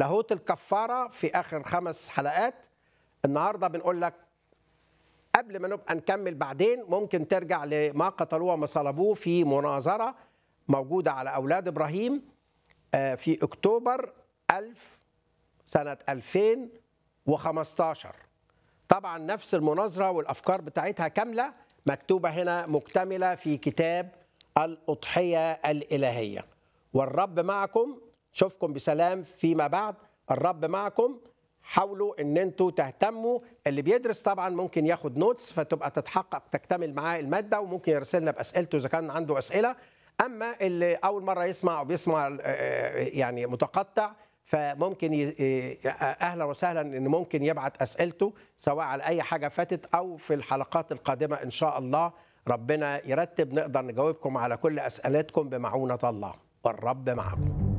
لاهوت الكفاره في اخر خمس حلقات النهارده بنقول لك قبل ما نبقى نكمل بعدين ممكن ترجع لما قتلوه وما صلبوه في مناظره موجوده على اولاد ابراهيم آه، في اكتوبر 1000 سنه 2015 طبعا نفس المناظره والافكار بتاعتها كامله مكتوبه هنا مكتمله في كتاب الاضحيه الالهيه والرب معكم شوفكم بسلام فيما بعد الرب معكم حاولوا ان انتوا تهتموا اللي بيدرس طبعا ممكن ياخد نوتس فتبقى تتحقق تكتمل معاه الماده وممكن يرسلنا باسئلته اذا كان عنده اسئله اما اللي اول مره يسمع او بيسمع آه، يعني متقطع فممكن ي... آه، اهلا وسهلا ان ممكن يبعت اسئلته سواء على اي حاجه فاتت او في الحلقات القادمه ان شاء الله ربنا يرتب نقدر نجاوبكم على كل اسئلتكم بمعونه الله والرب معكم